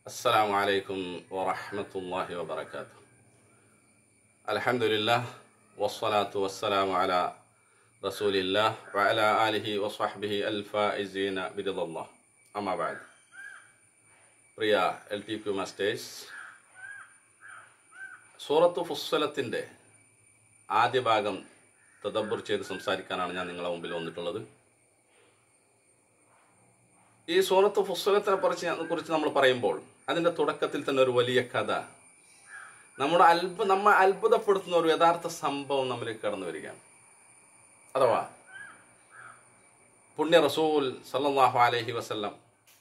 السلام عليكم ورحمة الله وبركاته الحمد لله والصلاة والسلام على رسول الله وعلى آله وصحبه الفائزين برضا الله أما بعد പ്രിയ L T Q masters സൂറത്ത് ഫുസ്സലത്തിൻ്റെ ആദ്യ ഭാഗം തദബ്ബർ ചെയ്ത് സംസാരിക്കാനാണ് ഞാൻ നിങ്ങളെ മുമ്പിൽ വന്നിട്ടുള്ളത് ഈ സൂറത്ത് ഫുസ്സലത്തിനെ കുറിച്ച് കുറിച്ച് നമ്മൾ പറയുമ്പോൾ അതിൻ്റെ തുടക്കത്തിൽ തന്നെ ഒരു വലിയ കഥ നമ്മുടെ അത്ഭു നമ്മെ അത്ഭുതപ്പെടുത്തുന്ന ഒരു യഥാർത്ഥ സംഭവം നമ്മിലേക്ക് കടന്നു വരികയാണ് അഥവാ പുണ്യ റസൂൽ സല്ലല്ലാഹു അലൈഹി വസല്ലം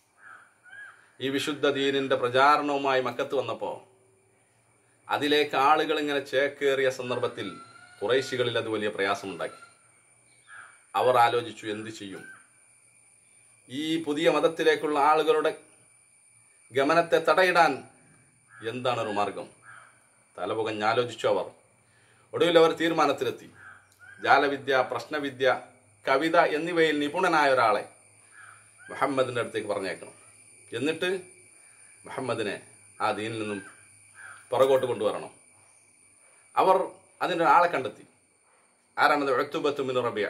ഈ വിശുദ്ധ ദീനിന്റെ പ്രചാരണവുമായി മക്കത്ത് വന്നപ്പോൾ അതിലേക്ക് ആളുകൾ ഇങ്ങനെ ചേക്കേറിയ സന്ദർഭത്തിൽ കുറേശികളിൽ അത് വലിയ പ്രയാസമുണ്ടാക്കി അവർ ആലോചിച്ചു എന്ത് ചെയ്യും ഈ പുതിയ മതത്തിലേക്കുള്ള ആളുകളുടെ ഗമനത്തെ തടയിടാൻ എന്താണ് ഒരു മാർഗം തലപുകഞ്ഞാലോചിച്ചു അവർ ഒടുവിൽ അവർ തീരുമാനത്തിലെത്തി ജാലവിദ്യ പ്രശ്നവിദ്യ കവിത എന്നിവയിൽ നിപുണനായ ഒരാളെ മുഹമ്മദിൻ്റെ അടുത്തേക്ക് പറഞ്ഞേക്കണം എന്നിട്ട് മുഹമ്മദിനെ ആ ദീനിൽ നിന്നും പുറകോട്ട് കൊണ്ടുവരണം അവർ അതിൻ്റെ ആളെ കണ്ടെത്തി ആരാണത് എഴുത്തുബത്തുമിന് റബിയ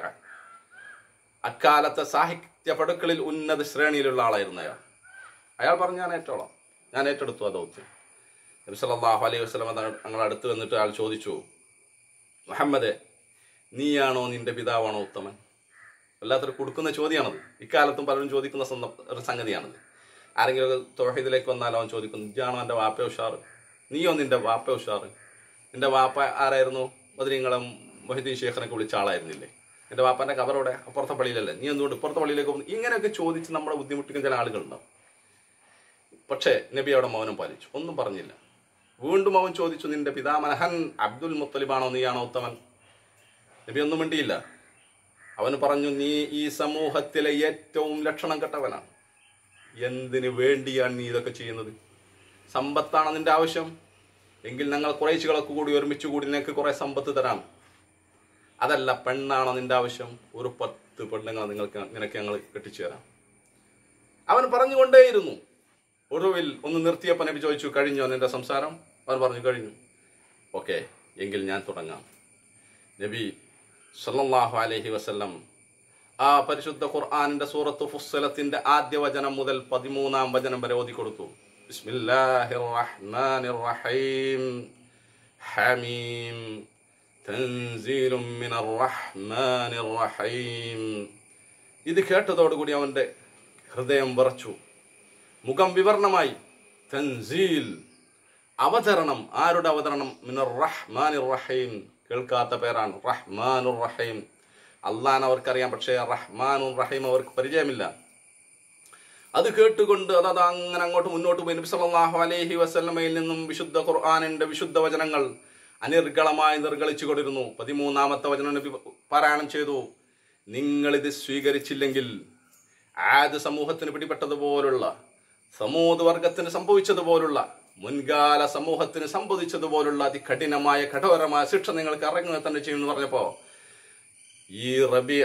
അക്കാലത്തെ സാഹിത്യ പടുക്കളിൽ ഉന്നത ശ്രേണിയിലുള്ള ആളായിരുന്നു അയാൾ അയാൾ പറഞ്ഞു ഞാൻ ഏറ്റോളാം ഞാൻ ഏറ്റെടുത്തു ആ ദൗത്യം നബി സല്ലല്ലാഹു അലൈഹി വസല്ലം ഞങ്ങളുടെ അടുത്ത് വന്നിട്ട് അയാൾ ചോദിച്ചു മുഹമ്മദ് നീയാണോ നിന്റെ പിതാവാണോ ഉത്തമൻ വല്ലാത്തൊരു കൊടുക്കുന്ന ചോദ്യമാണത് ഇക്കാലത്തും പലരും ചോദിക്കുന്ന സന്ദ- ഒരു സംഗതിയാണത് ആരെങ്കിലും തൊഹീദിലേക്ക് വന്നാൽ അവൻ ചോദിക്കുന്നു ഇജാണോ എൻ്റെ വാപ്പ ഉഷാറ് നീയോ നിന്റെ വാപ്പ ഉഷാറ് നിന്റെ വാപ്പ ആരായിരുന്നു ബദ്രീങ്ങളെ മൊഹിദ്ദീൻ ഷേഖിനൊക്കെ വിളിച്ച ആളായിരുന്നില്ലേ എൻ്റെ വാപ്പൻ്റെ കവറോടെ അപ്പുറത്തെ പള്ളിയിലല്ലേ നീ എന്തുകൊണ്ട് ഇപ്പുറത്തെ പള്ളിയിലേക്ക് പോകുന്നു ഇങ്ങനെയൊക്കെ ചോദിച്ച് നമ്മളെ ബുദ്ധിമുട്ടിക്കുന്ന ചില ആളുകളുണ്ടാവും പക്ഷേ നബി അവിടെ മൗനം പാലിച്ചു ഒന്നും പറഞ്ഞില്ല വീണ്ടും അവൻ ചോദിച്ചു നിന്റെ പിതാമനഹൻ അബ്ദുൽ മുത്തലിബാണോ നീയാണോ ഉത്തമൻ നബി ഒന്നും മിണ്ടിയില്ല അവൻ പറഞ്ഞു നീ ഈ സമൂഹത്തിലെ ഏറ്റവും ലക്ഷണം കെട്ടവനാണ് എന്തിനു വേണ്ടിയാണ് നീ ഇതൊക്കെ ചെയ്യുന്നത് സമ്പത്താണ് നിന്റെ ആവശ്യം എങ്കിൽ ഞങ്ങൾ കുറേശികളൊക്കെ കൂടി ഒരുമിച്ച് കൂടി നിനക്ക് കുറെ സമ്പത്ത് തരാം അതല്ല പെണ്ണാണോ നിന്റെ ആവശ്യം ഒരു പത്ത് പെണ്ണുങ്ങൾ നിങ്ങൾക്ക് നിനക്ക് ഞങ്ങൾ കെട്ടിച്ചു തരാം അവൻ പറഞ്ഞുകൊണ്ടേയിരുന്നു ഒടുവിൽ ഒന്ന് നിർത്തിയപ്പോൾ നബി ചോദിച്ചു കഴിഞ്ഞോ നിന്റെ സംസാരം അവൻ പറഞ്ഞു കഴിഞ്ഞു ഓക്കെ എങ്കിൽ ഞാൻ തുടങ്ങാം നബി സല്ലല്ലാഹു അലൈഹി വസല്ലം ആ പരിശുദ്ധ ഖുർആനിന്റെ സൂറത്ത് ഫുസ്സലത്തിന്റെ ആദ്യ വചനം മുതൽ പതിമൂന്നാം വചനം വരെ ഓതി കൊടുത്തു ബിസ്മില്ലാഹിർ റഹ്മാനിർ റഹീം ഹമീം തൻസീലും മിനർ റഹ്മാനിർ റഹീം ഇത് കേട്ടതോടുകൂടി അവന്റെ ഹൃദയം വിറച്ചു മുഖം വിവരണമായി തൻസീൽ അവതരണം ആരുടെ അവതരണം മിനർ റഹ്മാനിർ റഹീം കേൾക്കാത്ത പേരാണ് റഹ്മാനുർ റഹീം അള്ളാൻ അവർക്കറിയാം പക്ഷേ റഹ്മാനുർ റഹീം അവർക്ക് പരിചയമില്ല അത് കേട്ടുകൊണ്ട് അതായത് അങ്ങനെ അങ്ങോട്ട് മുന്നോട്ട് പോയി നബി സല്ലല്ലാഹു അലൈഹി വസല്ലമയിൽ നിന്നും വിശുദ്ധ ഖുർആനിന്റെ വിശുദ്ധ വചനങ്ങൾ അനിർഗളമായി നിർഗളിച്ചു കൊണ്ടിരുന്നു പതിമൂന്നാമത്തെ വചനം നബി പാരായണം ചെയ്തു നിങ്ങൾ ഇത് സ്വീകരിച്ചില്ലെങ്കിൽ ആദ് സമൂഹത്തിന് പിടിപെട്ടതുപോലുള്ള സമൂത് വർഗത്തിന് സംഭവിച്ചതുപോലുള്ള മുൻകാല സമൂഹത്തിന് സംഭവിച്ചതുപോലുള്ള അതികഠിനമായ കഠോരമായ ശിക്ഷ നിങ്ങൾക്ക് ഇറങ്ങുക തന്നെ ചെയ്യുമെന്ന് പറഞ്ഞപ്പോ ഈ റബി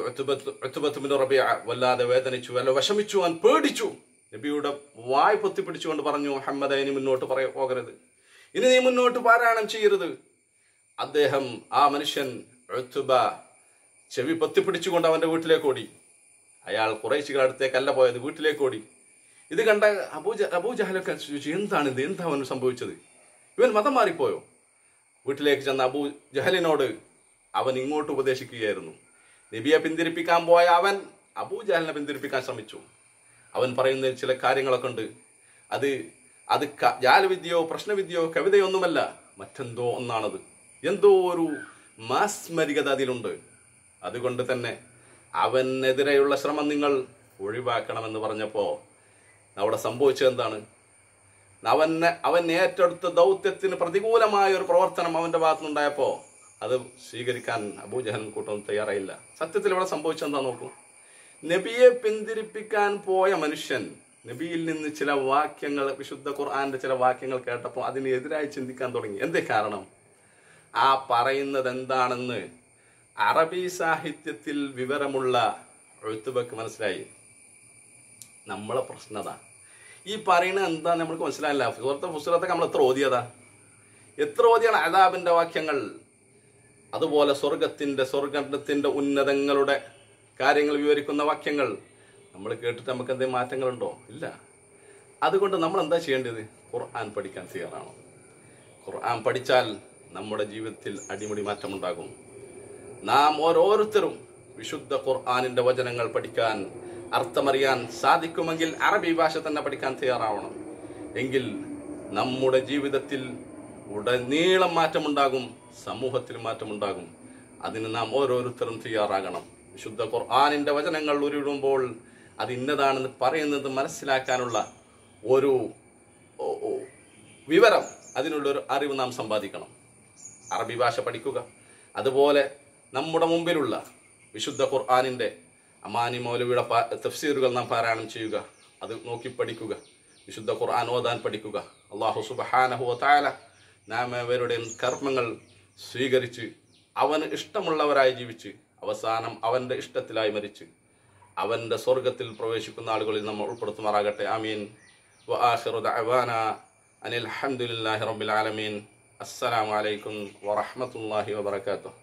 റബിയ വല്ലാതെ വേദനിച്ചു വല്ല വിഷമിച്ചു അവൻ പേടിച്ചു നബിയുടെ വായ് പൊത്തിപ്പിടിച്ചുകൊണ്ട് പറഞ്ഞു മുഹമ്മദ് ഇനി മുന്നോട്ട് പറയ പോകരുത് ഇനി നീ മുന്നോട്ട് പാരായണം ചെയ്യരുത് അദ്ദേഹം ആ മനുഷ്യൻ ഉത്ബ ചെവി പൊത്തിപ്പിടിച്ചുകൊണ്ട് അവന്റെ വീട്ടിലേക്ക് ഓടി അയാൾ കുറേശികളുടെ അടുത്തേക്കല്ല പോയത് വീട്ടിലേക്ക് ഓടി ഇത് കണ്ട അബൂജ അബൂജഹലൊക്കെ ചോദിച്ചു എന്താണ് ഇത് എന്താ അവന് സംഭവിച്ചത് ഇവൻ മതം മാറിപ്പോയോ വീട്ടിലേക്ക് ചെന്ന അബൂ ജഹലിനോട് അവൻ ഇങ്ങോട്ട് ഉപദേശിക്കുകയായിരുന്നു നബിയെ പിന്തിരിപ്പിക്കാൻ പോയ അവൻ അബൂജഹലിനെ പിന്തിരിപ്പിക്കാൻ ശ്രമിച്ചു അവൻ പറയുന്ന ചില കാര്യങ്ങളൊക്കെ ഉണ്ട് അത് അത് ക- ജാലവിദ്യയോ പ്രശ്നവിദ്യയോ കവിതയോ ഒന്നുമല്ല മറ്റെന്തോ ഒന്നാണത് എന്തോ ഒരു മാസ്മരികത അതിലുണ്ട് അതുകൊണ്ട് തന്നെ അവനെതിരെയുള്ള ശ്രമം നിങ്ങൾ ഒഴിവാക്കണമെന്ന് പറഞ്ഞപ്പോൾ അവിടെ സംഭവിച്ചത് എന്താണ് അവനെ അവൻ ഏറ്റെടുത്ത ദൗത്യത്തിന് പ്രതികൂലമായ ഒരു പ്രവർത്തനം അവന്റെ ഭാഗത്തുനിന്നുണ്ടായപ്പോ അത് സ്വീകരിക്കാൻ അബൂജഹൻ കൂട്ടം തയ്യാറായില്ല സത്യത്തിൽ ഇവിടെ സംഭവിച്ചത് എന്താ നോക്കൂ നബിയെ പിന്തിരിപ്പിക്കാൻ പോയ മനുഷ്യൻ നബിയിൽ നിന്ന് ചില വാക്യങ്ങൾ വിശുദ്ധ ഖുർആന്റെ ചില വാക്യങ്ങൾ കേട്ടപ്പോൾ അതിനെതിരായി ചിന്തിക്കാൻ തുടങ്ങി എന്തേ കാരണം ആ പറയുന്നത് എന്താണെന്ന് അറബി സാഹിത്യത്തിൽ വിവരമുള്ള എഴുത്തുബക്ക് മനസ്സിലായി നമ്മളെ പ്രശ്നത ഈ പറയുന്നത് എന്താ നമ്മൾക്ക് മനസ്സിലായില്ല സുഹൃത്തെ പുസ്തകത്തെ നമ്മൾ എത്ര ഓതിയതാ എത്ര ഓതിയാണ് അതാബിന്റെ വാക്യങ്ങൾ അതുപോലെ സ്വർഗത്തിന്റെ സ്വർഗത്തിന്റെ ഉന്നതങ്ങളുടെ കാര്യങ്ങൾ വിവരിക്കുന്ന വാക്യങ്ങൾ നമ്മൾ കേട്ടിട്ട് നമുക്ക് എന്തെങ്കിലും മാറ്റങ്ങളുണ്ടോ ഇല്ല അതുകൊണ്ട് നമ്മൾ എന്താ ചെയ്യേണ്ടത് ഖുർആൻ പഠിക്കാൻ തയ്യാറാണോ ഖുർആൻ പഠിച്ചാൽ നമ്മുടെ ജീവിതത്തിൽ അടിമുടി മാറ്റമുണ്ടാകും നാം ഓരോരുത്തരും വിശുദ്ധ ഖുർആാനിന്റെ വചനങ്ങൾ പഠിക്കാൻ അർത്ഥമറിയാൻ സാധിക്കുമെങ്കിൽ അറബി ഭാഷ തന്നെ പഠിക്കാൻ തയ്യാറാവണം എങ്കിൽ നമ്മുടെ ജീവിതത്തിൽ ഉടനീളം മാറ്റമുണ്ടാകും സമൂഹത്തിൽ മാറ്റമുണ്ടാകും അതിന് നാം ഓരോരുത്തരും തയ്യാറാകണം വിശുദ്ധ ഖുർആാനിന്റെ വചനങ്ങൾ ഉരുടുമ്പോൾ അത് ഇന്നതാണെന്ന് പറയുന്നത് മനസ്സിലാക്കാനുള്ള ഒരു ഓ- ഓ വിവരം അതിനുള്ളൊരു അറിവ് നാം സമ്പാദിക്കണം അറബി ഭാഷ പഠിക്കുക അതുപോലെ നമ്മുടെ മുമ്പിലുള്ള വിശുദ്ധ ഖുർആാനിൻ്റെ അമാനി മൗലവിയുടെ പാ- തഫ്സീറുകൾ നാം പാരായണം ചെയ്യുക അത് നോക്കി പഠിക്കുക വിശുദ്ധ ഖുർആൻ ഓതാൻ പഠിക്കുക അള്ളാഹു സുബഹാനഹു താല നാം അവരുടെയും കർമ്മങ്ങൾ സ്വീകരിച്ച് അവന് ഇഷ്ടമുള്ളവരായി ജീവിച്ച് അവസാനം അവൻ്റെ ഇഷ്ടത്തിലായി മരിച്ച് അവൻ്റെ സ്വർഗത്തിൽ പ്രവേശിക്കുന്ന ആളുകളിൽ നമ്മൾ ഉൾപ്പെടുത്തുമാറാകട്ടെ ആമീൻ وآخر دعوانا أن الحمد لله رب العالمين السلام عليكم ورحمة الله وبركاته